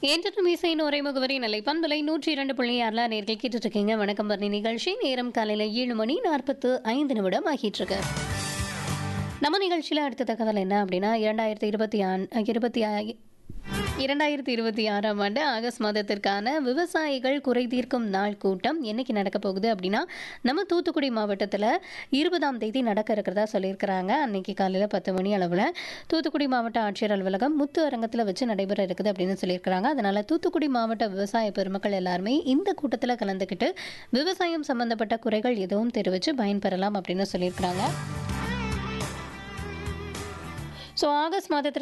என்றும் இசையின் ஒரே முகவரி நிலை பண்பலை நூற்றி இரண்டு புள்ளி ஆறுல நேர்கள் கேட்டுட்டு இருக்கீங்க வணக்கம் பரணி நிகழ்ச்சி நேரம் காலையில ஏழு மணி நாற்பத்து ஐந்து நிமிடம் ஆகிட்டு இருக்கு நம்ம நிகழ்ச்சியில் அடுத்த தகவல் என்ன அப்படின்னா இரண்டாயிரத்தி இருபத்தி ஆண் இருபத்தி ஆ- இரண்டாயிரத்தி இருபத்தி ஆறாம் ஆண்டு ஆகஸ்ட் மாதத்திற்கான விவசாயிகள் குறை தீர்க்கும் நாள் கூட்டம் என்னைக்கு நடக்க போகுது அப்படின்னா நம்ம தூத்துக்குடி மாவட்டத்தில் இருபதாம் தேதி நடக்க இருக்கிறதா சொல்லியிருக்கிறாங்க அன்னைக்கு காலையில் பத்து மணி அளவில் தூத்துக்குடி மாவட்ட ஆட்சியர் அலுவலகம் முத்து அரங்கத்தில் வச்சு நடைபெற இருக்குது அப்படின்னு சொல்லியிருக்கிறாங்க அதனால தூத்துக்குடி மாவட்ட விவசாய பெருமக்கள் எல்லாருமே இந்த கூட்டத்தில் கலந்துக்கிட்டு விவசாயம் சம்பந்தப்பட்ட குறைகள் எதுவும் தெரிவித்து பயன்பெறலாம் அப்படின்னு சொல்லியிருக்கிறாங்க ஸோ ஆகஸ்ட் மாதத்திற்கு